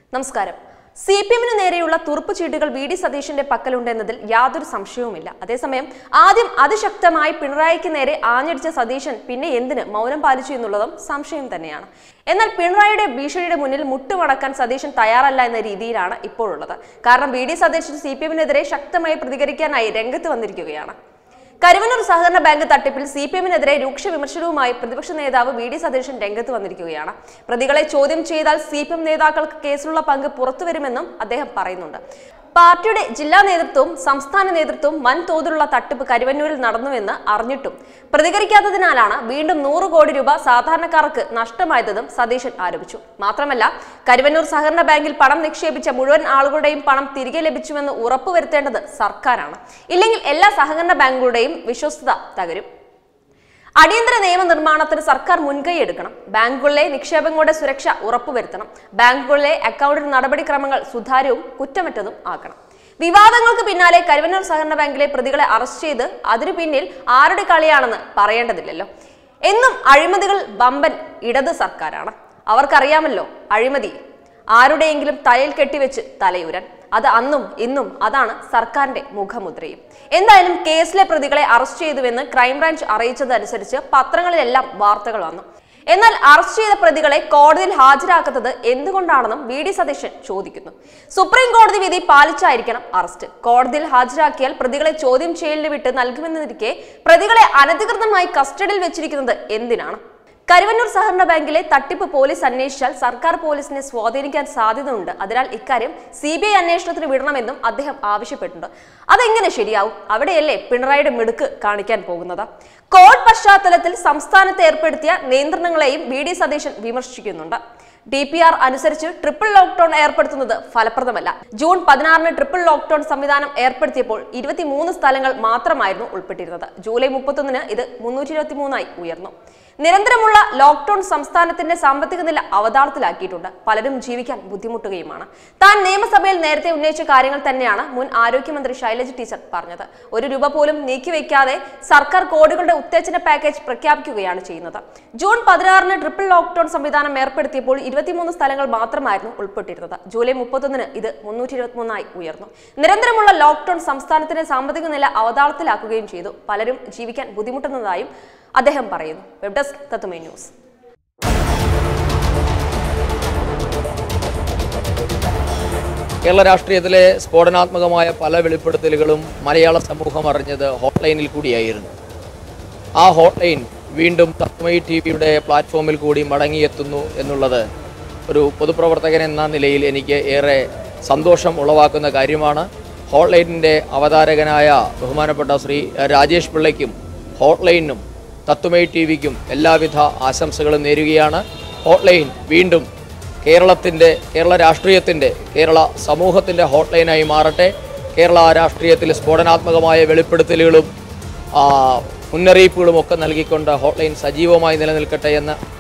നമസ്കാരം C P എമ്മിന് നേരെയുള്ള തുറുപ്പ് ചീട്ടുകൾ വി ഡി സതീഷിന്റെ പക്കലുണ്ടെന്നതിൽ യാതൊരു സംശയവുമില്ല അതേസമയം ആദ്യം അതിശക്തമായി പിണറായിക്ക് നേരെ ആഞ്ഞടിച്ച സതീശൻ പിന്നെ എന്തിന് മൗനം പാലിച്ചു എന്നുള്ളതും സംശയം തന്നെയാണ് എന്നാൽ പിണറായിയുടെ ഭീഷണിയുടെ മുന്നിൽ മുട്ടുമടക്കാൻ സതീശൻ തയ്യാറല്ല എന്ന രീതിയിലാണ് ഇപ്പോഴുള്ളത് കാരണം V D Satheesan C P എമ്മിനെതിരെ ശക്തമായി പ്രതികരിക്കാനായി രംഗത്ത് വന്നിരിക്കുകയാണ് കരുവന്നൂർ സഹകരണ ബാങ്ക് തട്ടിപ്പിൽ സി പി എമ്മിനെതിരെ രൂക്ഷ വിമർശനവുമായി പ്രതിപക്ഷ നേതാവ് വി ഡി സതീശൻ രംഗത്ത് വന്നിരിക്കുകയാണ് പ്രതികളെ ചോദ്യം ചെയ്താൽ സി പി എം നേതാക്കൾക്ക് കേസിലുള്ള പങ്ക് പുറത്തുവരുമെന്നും അദ്ദേഹം പറയുന്നുണ്ട് പാർട്ടിയുടെ ജില്ലാ നേതൃത്വവും സംസ്ഥാന നേതൃത്വവും വൻതോതിലുള്ള തട്ടിപ്പ് കരുവന്നൂരിൽ നടന്നുവെന്ന് അറിഞ്ഞിട്ടും പ്രതികരിക്കാത്തതിനാലാണ് വീണ്ടും നൂറ് കോടി രൂപ സാധാരണക്കാർക്ക് നഷ്ടമായതെന്നും സതീശൻ ആരോപിച്ചു മാത്രമല്ല കരുവന്നൂർ സഹകരണ ബാങ്കിൽ പണം നിക്ഷേപിച്ച മുഴുവൻ ആളുകളുടെയും പണം തിരികെ ലഭിച്ചുവെന്ന് ഉറപ്പുവരുത്തേണ്ടത് സർക്കാരാണ് ഇല്ലെങ്കിൽ എല്ലാ സഹകരണ ബാങ്കുകളുടെയും വിശ്വസ്തത തകരും അടിയന്തര നിയമനിർമ്മാണത്തിന് സർക്കാർ മുൻകൈ എടുക്കണം ബാങ്കുകളിലെ നിക്ഷേപങ്ങളുടെ സുരക്ഷ ഉറപ്പുവരുത്തണം ബാങ്കുകളിലെ അക്കൗണ്ട് നടപടിക്രമങ്ങൾ സുതാര്യവും കുറ്റമറ്റതും ആക്കണം വിവാദങ്ങൾക്ക് പിന്നാലെ കരുവന്നൂർ സഹകരണ ബാങ്കിലെ പ്രതികളെ അറസ്റ്റ് ചെയ്ത് അതിനു പിന്നിൽ ആരുടെ കളിയാണെന്ന് പറയേണ്ടതില്ലല്ലോ എന്നും അഴിമതികൾ വമ്പൻ ഇടത് സർക്കാരാണ് അവർക്കറിയാമല്ലോ അഴിമതി ആരുടെയെങ്കിലും തലയിൽ കെട്ടിവെച്ച് തലയുരൻ അത് അന്നും ഇന്നും അതാണ് സർക്കാരിന്റെ മുഖമുദ്രയും എന്തായാലും കേസിലെ പ്രതികളെ അറസ്റ്റ് ചെയ്തുവെന്ന് ക്രൈംബ്രാഞ്ച് അറിയിച്ചതനുസരിച്ച് പത്രങ്ങളിലെല്ലാം വാർത്തകൾ വന്നു എന്നാൽ അറസ്റ്റ് ചെയ്ത പ്രതികളെ കോടതിയിൽ ഹാജരാക്കാത്തത് എന്തുകൊണ്ടാണെന്നും വി ഡി സതീശൻ ചോദിക്കുന്നു സുപ്രീം കോടതി വിധി പാലിച്ചായിരിക്കണം അറസ്റ്റ് കോടതിയിൽ ഹാജരാക്കിയാൽ പ്രതികളെ ചോദ്യം ചെയ്യലിന് വിട്ട് നൽകുമെന്നിരിക്കെ പ്രതികളെ അനധികൃതമായി കസ്റ്റഡിയിൽ വെച്ചിരിക്കുന്നത് എന്തിനാണ് കരുവന്നൂർ സഹകരണ ബാങ്കിലെ തട്ടിപ്പ് പോലീസ് അന്വേഷിച്ചാൽ സർക്കാർ പോലീസിനെ സ്വാധീനിക്കാൻ സാധ്യതയുണ്ട് അതിനാൽ ഇക്കാര്യം സി ബി ഐ അന്വേഷണത്തിന് വിടണമെന്നും അദ്ദേഹം ആവശ്യപ്പെട്ടിട്ടുണ്ട് അതെങ്ങനെ ശരിയാവും അവിടെയല്ലേ പിണറായിയുടെ മിടുക്ക് കാണിക്കാൻ പോകുന്നത് കോവിഡ് പശ്ചാത്തലത്തിൽ സംസ്ഥാനത്ത് ഏർപ്പെടുത്തിയ നിയന്ത്രണങ്ങളെയും വി ഡി സതീശൻ വിമർശിക്കുന്നുണ്ട് ഡി പി ആർ അനുസരിച്ച് ട്രിപ്പിൾ ലോക്ക്ഡൌൺ ഏർപ്പെടുത്തുന്നത് ഫലപ്രദമല്ല ജൂൺ പതിനാറിന് ട്രിപ്പിൾ ലോക്ക്ഡൌൺ സംവിധാനം ഏർപ്പെടുത്തിയപ്പോൾ ഇരുപത്തിമൂന്ന് സ്ഥലങ്ങൾ മാത്രമായിരുന്നു ഉൾപ്പെട്ടിരുന്നത് ജൂലൈ മുപ്പത്തൊന്നിന് ഇത് മുന്നൂറ്റി ഇരുപത്തി മൂന്നായി ഉയർന്നു നിരന്തരമുള്ള ലോക്ക്ഡൌൺ സംസ്ഥാനത്തിന്റെ സാമ്പത്തിക നില അവതാളത്തിലാക്കിയിട്ടുണ്ട് പലരും ജീവിക്കാൻ ബുദ്ധിമുട്ടുകയുമാണ് താൻ നിയമസഭയിൽ നേരത്തെ ഉന്നയിച്ച കാര്യങ്ങൾ തന്നെയാണ് മുൻ ആരോഗ്യമന്ത്രി ശൈലജ ടീച്ചർ പറഞ്ഞത് ഒരു രൂപ പോലും നീക്കിവെക്കാതെ സർക്കാർ കോടികളുടെ ഉത്തേജന പാക്കേജ് പ്രഖ്യാപിക്കുകയാണ് ചെയ്യുന്നത് ജൂൺ പതിനാറിന് ട്രിപ്പിൾ ലോക്ക്ഡൌൺ സംവിധാനം ഏർപ്പെടുത്തിയപ്പോൾ ഇരുപത്തിമൂന്ന് സ്ഥലങ്ങൾ മാത്രമായിരുന്നു ഉൾപ്പെട്ടിരുന്നത് ജൂലൈ മുപ്പത്തൊന്നിന് ഇത് മുന്നൂറ്റി ഇരുപത്തിമൂന്നായി ഉയർന്നു നിരന്തരമുള്ള ലോക്ക്ഡൌൺ സംസ്ഥാനത്തിന്റെ സാമ്പത്തിക നില അവതാളത്തിലാക്കുകയും ചെയ്തു പലരും ജീവിക്കാൻ ബുദ്ധിമുട്ടുന്നതായും അദ്ദേഹം പറയുന്നു web desk Tatwamayi news Kerala രാഷ്ട്രീയത്തിലെ സ്ഫോടനാത്മകമായ പല വെളിപ്പെടുത്തലുകളും മലയാള സമൂഹം അറിഞ്ഞത് ഹോട്ട്ലൈനിൽ കൂടിയായിരുന്നു ആ ഹോട്ട്ലൈൻ വീണ്ടും തത്മയി ടി വിയുടെ പ്ലാറ്റ്ഫോമിൽ കൂടി മടങ്ങിയെത്തുന്നു എന്നുള്ളത് ഒരു പൊതുപ്രവർത്തകൻ എന്ന നിലയിൽ എനിക്ക് ഏറെ സന്തോഷം ഉളവാക്കുന്ന കാര്യമാണ് ഹോട്ട്ലൈനിൻ്റെ അവതാരകനായ ബഹുമാനപ്പെട്ട ശ്രീ രാജേഷ് പിള്ളയ്ക്കും ഹോട്ട്ലൈനും തത്വമൈ ടി വിക്കും എല്ലാവിധ ആശംസകളും നേരുകയാണ് ഹോട്ട്ലൈൻ വീണ്ടും കേരളത്തിൻ്റെ കേരള രാഷ്ട്രീയത്തിൻ്റെ കേരള സമൂഹത്തിൻ്റെ ഹോട്ട്ലൈനായി മാറട്ടെ കേരള രാഷ്ട്രീയത്തിൽ സ്ഫോടനാത്മകമായ വെളിപ്പെടുത്തലുകളും ആ, മുന്നറിയിപ്പുകളും ഒക്കെ നൽകിക്കൊണ്ട് ഹോട്ട്ലൈൻ സജീവമായി നിലനിൽക്കട്ടെ എന്ന്